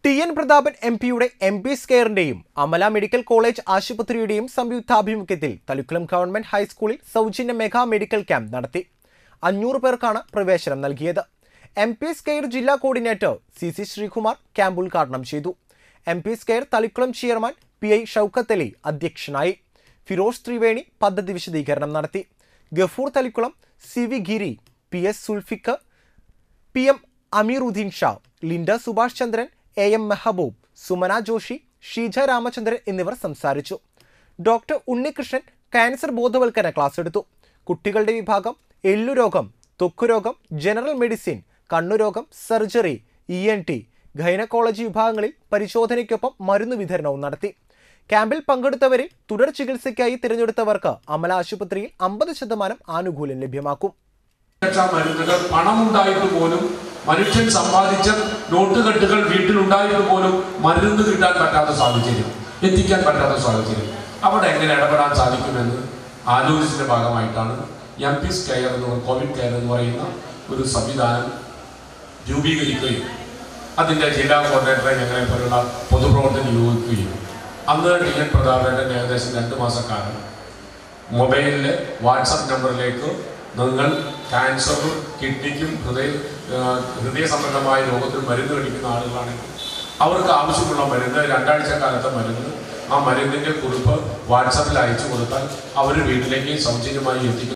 T N Prathapan M പിയുടെ M P സ്കെയറിന്റെയും Amala medical college ആശുപത്രിയുടെയും സംയുക്താഭിമുഖ്യത്തിൽ തളിക്കുളം ഗവൺമെന്റ് ഹൈസ്കൂളിൽ സൗജന്യ മെഗാ മെഡിക്കൽ ക്യാമ്പ് നടത്തി അഞ്ഞൂറ് പേർക്കാണ് പ്രവേശനം നൽകിയത് എം പി സ്കെയർ ജില്ലാ coordinator C C Sreekumar camp ഉദ്ഘാടനം ചെയ്തു M P scare Thalikulam chairman P I Shoukath Ali അധ്യക്ഷനായി ഫിറോസ് ത്രിവേണി പദ്ധതി വിശദീകരണം നടത്തി Gafoor Thalikulam C V Giri P S Sulfikar P M Ameeruddin Shah Linda Subhash Chandran A M Mehboob Sumana Joshi Sheeja Ramachandran എന്നിവർ സംസാരിച്ചു ഡോക്ടർ ഉണ്ണികൃഷ്ണൻ ക്യാൻസർ ബോധവൽക്കരണ ക്ലാസ് എടുത്തു കുട്ടികളുടെ വിഭാഗം എല്ലുരോഗം ത്വക്കുരോഗം ജനറൽ മെഡിസിൻ കണ്ണുരോഗം surgery E N T gynaecology വിഭാഗങ്ങളിൽ പരിശോധനയ്ക്കൊപ്പം മരുന്ന് വിതരണവും നടത്തി ക്യാമ്പിൽ പങ്കെടുത്തവരിൽ തുടർ ചികിത്സയ്ക്കായി തിരഞ്ഞെടുത്തവർക്ക് അമല ആശുപത്രിയിൽ അമ്പത് ശതമാനം ആനുകൂല്യം ലഭ്യമാക്കും രക്ഷാ മരുന്നുകൾ പണമുണ്ടായിട്ട് പോലും മനുഷ്യൻ സമ്പാദിച്ച നോട്ടുകെട്ടുകൾ വീട്ടിലുണ്ടായിട്ട് പോലും മരുന്ന് കിട്ടാൻ പറ്റാത്ത സാഹചര്യം എത്തിക്കാൻ പറ്റാത്ത സാഹചര്യം അവിടെ എങ്ങനെ ഇടപെടാൻ സാധിക്കുമെന്ന് ആലോചിച്ചതിന്റെ ഭാഗമായിട്ടാണ് എം പി കെയർ എന്ന് പറയുന്ന കോവിഡ് കെയർ എന്ന് പറയുന്ന ഒരു സംവിധാനം രൂപീകരിക്കുകയും അതിൻ്റെ ജില്ലാ കോർഡിനേറ്ററെ ഞങ്ങളെ പോലുള്ള പൊതുപ്രവർത്തനം നിയോഗിക്കുകയും അന്ന് ടി എൻ പ്രതാപേട്ടൻ ഏകദേശം രണ്ട് മാസക്കാലം മൊബൈലിലെ വാട്സപ്പ് നമ്പറിലേക്ക് നിങ്ങൾ ക്യാൻസറും കിഡ്നിക്കും ഹൃദയ ആ, ഹൃദയ സംബന്ധമായ രോഗത്തിന് മരുന്ന് കഴിക്കുന്ന ആളുകളാണെങ്കിൽ അവർക്ക് ആവശ്യമുള്ള മരുന്ന് രണ്ടാഴ്ച കാലത്തെ മരുന്ന് ആ മരുന്നിൻ്റെ കുറിപ്പ് വാട്സപ്പിൽ അയച്ചു കൊടുത്താൽ അവർ വീട്ടിലേക്ക് സൗജന്യമായി എത്തിക്കും